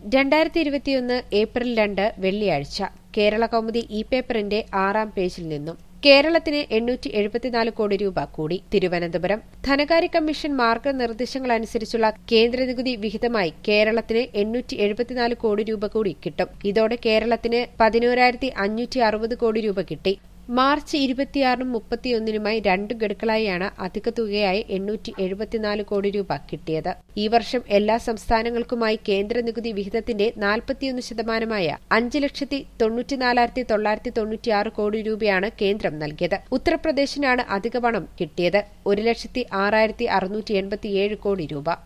രണ്ടായിരത്തി ഇരുപത്തിയൊന്ന് ഏപ്രിൽ രണ്ട് വെള്ളിയാഴ്ച കേരള കൗമുദി ഇ പേപ്പറിന്റെ ആറാം പേജിൽ നിന്നും കേരളത്തിന് എണ്ണൂറ്റി എഴുപത്തിനാല് കോടി രൂപ കൂടി തിരുവനന്തപുരം ധനകാര്യ കമ്മീഷൻ മാർഗനിർദ്ദേശങ്ങളനുസരിച്ചുള്ള കേന്ദ്ര നികുതി വിഹിതമായി കേരളത്തിന് എണ്ണൂറ്റി എഴുപത്തിനാല് കോടി രൂപ കൂടി കിട്ടും ഇതോടെ കേരളത്തിന് പതിനോരായിരത്തി അഞ്ഞൂറ്റി അറുപത് കോടി രൂപ കിട്ടി മാർച്ച് ഇരുപത്തിയാറിനും മുപ്പത്തിയൊന്നിനുമായി രണ്ടു ഗഡുക്കളായാണ് അധിക തുകയായി എണ്ണൂറ്റി എഴുപത്തിനാല് കോടി രൂപ കിട്ടിയത് ഈ വർഷം എല്ലാ സംസ്ഥാനങ്ങൾക്കുമായി കേന്ദ്ര നികുതി വിഹിതത്തിന്റെ നാൽപ്പത്തിയൊന്ന് ശതമാനമായ അഞ്ച് ലക്ഷത്തി തൊണ്ണൂറ്റിനാലായിരത്തി തൊള്ളായിരത്തി തൊണ്ണൂറ്റിയാറ് കോടി രൂപയാണ് കേന്ദ്രം നൽകിയത് ഉത്തർപ്രദേശിനാണ് അധിക പണം കിട്ടിയത് ഒരു ലക്ഷത്തി ആറായിരത്തി അറുന്നൂറ്റി എൺപത്തിയേഴ് കോടി രൂപ